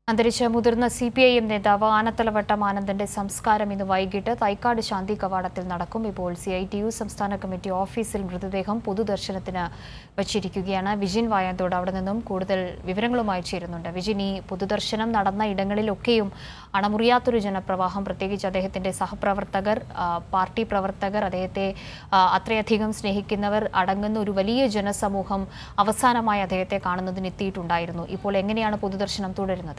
അന്തരിച്ച മുതിർന്ന C P I M നേതാവ് ആനത്തലവട്ടം ആനന്ദന്റെ സംസ്കാരം ഇന്ന് വൈകിട്ട് തൈക്കാട് ശാന്തി കവാടത്തിൽ നടക്കും ഇപ്പോൾ സി ഐ ടി യു സംസ്ഥാന കമ്മിറ്റി ഓഫീസിൽ മൃതദേഹം പൊതുദർശനത്തിന് വച്ചിരിക്കുകയാണ് വിജിൻ വായാന്തോട് അവിടെ നിന്നും കൂടുതൽ വിവരങ്ങളുമായി ചേരുന്നുണ്ട് വിജിൻ ഈ പൊതുദർശനം നടന്ന ഇടങ്ങളിലൊക്കെയും അണമുറിയാത്തൊരു ജനപ്രവാഹം പ്രത്യേകിച്ച് അദ്ദേഹത്തിന്റെ സഹപ്രവർത്തകർ ആ, പാർട്ടി പ്രവർത്തകർ അദ്ദേഹത്തെ ആ, അത്രയധികം സ്നേഹിക്കുന്നവർ അടങ്ങുന്ന ഒരു വലിയ ജനസമൂഹം അവസാനമായി അദ്ദേഹത്തെ കാണുന്നതിന് എത്തിയിട്ടുണ്ടായിരുന്നു ഇപ്പോൾ എങ്ങനെയാണ് പൊതുദർശനം തുടരുന്നത്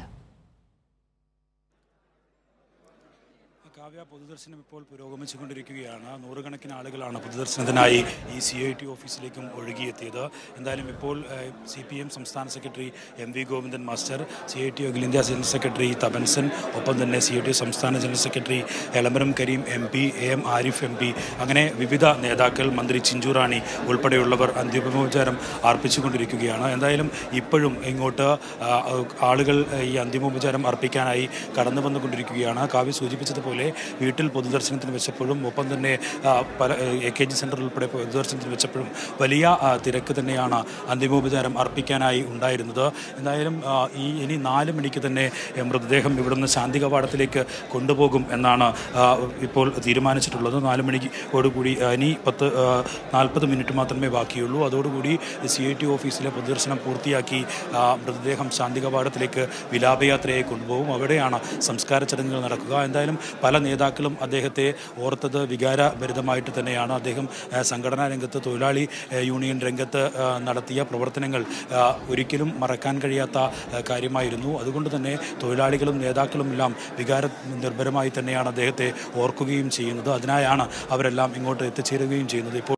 കാവ്യ പൊതുദർശനം ഇപ്പോൾ പുരോഗമിച്ചുകൊണ്ടിരിക്കുകയാണ് നൂറുകണക്കിന് ആളുകളാണ് പൊതുദർശനത്തിനായി ഈ സി ഐ ടി ഓഫീസിലേക്കും ഒഴുകിയെത്തിയത് എന്തായാലും ഇപ്പോൾ സി പി എം സംസ്ഥാന secretary M V Govindan master C I T അഖിലേന്ത്യാ ജനറൽ സെക്രട്ടറി തപൻസൻ ഒപ്പം തന്നെ സി ഐ ടി സംസ്ഥാന general secretary Elamaram Kareem M P A M Arif M P അങ്ങനെ വിവിധ നേതാക്കൾ മന്ത്രി ചിഞ്ചുറാണി ഉൾപ്പെടെയുള്ളവർ അന്തിമോപചാരം അർപ്പിച്ചുകൊണ്ടിരിക്കുകയാണ് എന്തായാലും ഇപ്പോഴും ഇങ്ങോട്ട് ആ, ആളുകൾ ഈ അന്തിമോപചാരം അർപ്പിക്കാനായി കടന്നു വന്നുകൊണ്ടിരിക്കുകയാണ് കാവ്യ സൂചിപ്പിച്ചതുപോലെ വീട്ടിൽ പൊതുദർശനത്തിന് വെച്ചപ്പോഴും ഒപ്പം തന്നെ ആ, പല എ കെ ജി സെൻറ്റർ ഉൾപ്പെടെ പൊതുദർശനത്തിന് വെച്ചപ്പോഴും വലിയ ആ, തിരക്ക് തന്നെയാണ് അന്തിമോപചാരം അർപ്പിക്കാനായി ഉണ്ടായിരുന്നത് എന്തായാലും ആ, ഈ ഇനി നാല് മണിക്ക് തന്നെ എ, മൃതദേഹം ഇവിടുന്ന് ശാന്തി കവാടത്തിലേക്ക് കൊണ്ടുപോകും എന്നാണ് ആ, ഇപ്പോൾ തീരുമാനിച്ചിട്ടുള്ളത് നാല് മണിക്കോടുകൂടി ആ, ഇനി പത്ത് നാൽപ്പത് മിനിറ്റ് മാത്രമേ ബാക്കിയുള്ളൂ അതോടുകൂടി സി ഐ ടി ഓഫീസിലെ പൊതുദർശനം പൂർത്തിയാക്കി ആ, മൃതദേഹം ശാന്തി കവാടത്തിലേക്ക് വിലാപയാത്രയായി കൊണ്ടുപോകും അവിടെയാണ് സംസ്കാര ചടങ്ങുകൾ നടക്കുക എന്തായാലും പല നേതാക്കളും അദ്ദേഹത്തെ ഓർത്തത് വികാരഭരിതമായിട്ട് തന്നെയാണ് അദ്ദേഹം ആ, സംഘടനാ രംഗത്ത് തൊഴിലാളി ആ, യൂണിയൻ രംഗത്ത് ആ, നടത്തിയ പ്രവർത്തനങ്ങൾ ആ, ഒരിക്കലും മറക്കാൻ കഴിയാത്ത ആ, കാര്യമായിരുന്നു അതുകൊണ്ട് തന്നെ തൊഴിലാളികളും നേതാക്കളും എല്ലാം വികാര നിർഭരമായി തന്നെയാണ് അദ്ദേഹത്തെ ഓർക്കുകയും ചെയ്യുന്നത് അതിനായാണ് അവരെല്ലാം ഇങ്ങോട്ട് എത്തിച്ചേരുകയും ചെയ്യുന്നത് ഇപ്പോൾ